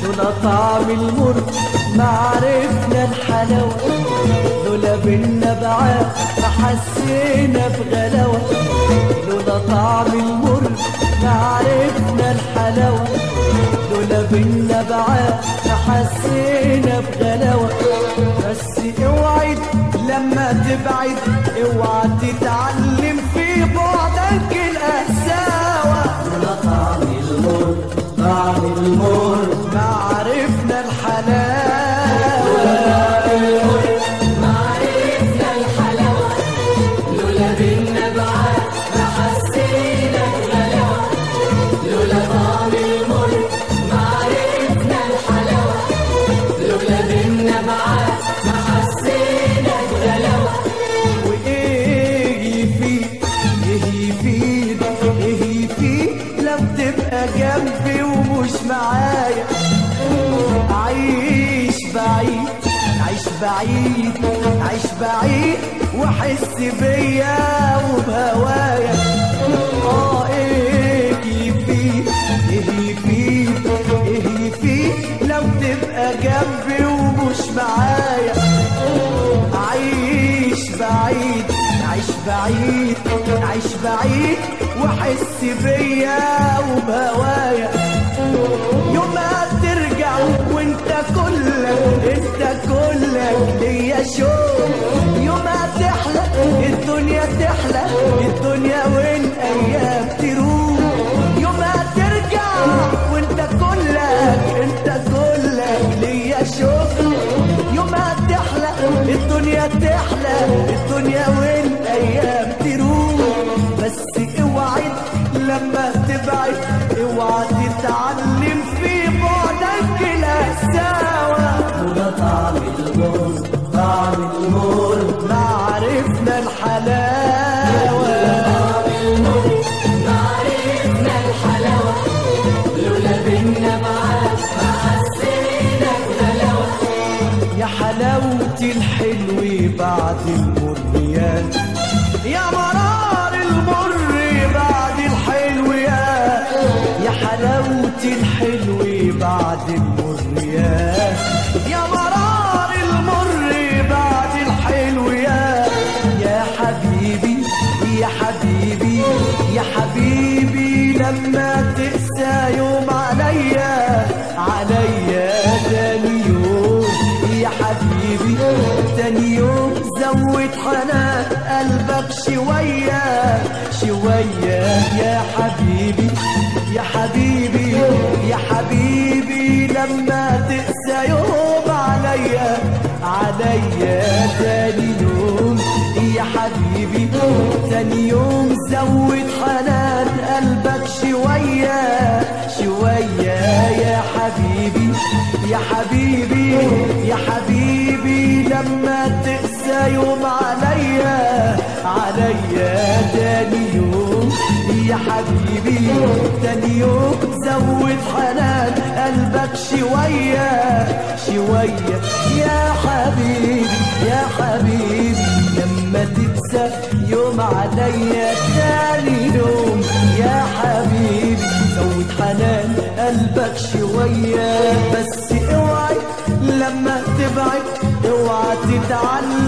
لولا طعم المر ما عرفنا الحلاوة لولا بينا بعاد ما حسينا بغلاوة لولا طعم المر ما عرفنا الحلاوة لولا بينا بعاد ما حسينا بغلاوة بس اوعي لما تبعد اوعى تتعلم في بعدك القساوة لولا طعم المر طعم المر ما عرفنا الحلاوة ما عرفنا الحلاوة لولا بينا بعاد ما حسينا بغلاوة لولا طعم المر ما عرفنا الحلاوة لولا بينا بعاد ما حسينا بغلاوة وايه يفيد ايه يفيد ايه يفيد لو تبقى جنبي ومش معايا عيش بعيد عيش بعيد عيش بعيد واحس بيا وبهوايا اه ايه يفيد ايه يفيد ايه يفيد لو تبقى جنبي ومش معايا عيش بعيد عيش بعيد عيش بعيد واحس بيا وبهوايا يوم ما ترجع وانت كلك انت كلك ليا شوق يوم ما تحلى الدنيا تحلى الدنيا والايام تروح يوم ما ترجع وانت كلك انت كلك ليا شوق يوم ما تحلى الدنيا تحلى الدنيا والايام تروح بس اوعي لما تبعد اوعى تتعلم في بعدك القساوة لولا طعم المر طعم المر ما عرفنا الحلاوة طعم المر ما عرفنا الحلاوة لولا بينا بعاد ما حسينا بغلاوة يا حلاوة الحلو بعد المريات يا مرار المر بعد الحلو يا يا حلاوة الحلو بعد المريات يا مرار المر بعد الحلو يا يا حبيبي يا حبيبي يا حبيبي لما تقسى يوم عليا عليا تاني يوم يا حبيبي تاني يوم زود حنان قلبك شوية شوية يا حبيبي يا حبيبي يا حبيبي لما تقسى يوم عليا عليا تاني يوم يا حبيبي تاني يوم زود حنان قلبك شوية شوية يا حبيبي يا حبيبي يا حبيبي لما تقسى يوم عليا عليا تاني يوم يا حبيبي تاني يوم زود حنان قلبك شوية شوية يا حبيبي يا حبيبي لما تنسى يوم عليا تاني يوم يا حبيبي زود حنان قلبك شوية بس اوعي لما تبعد اوعى تتعلم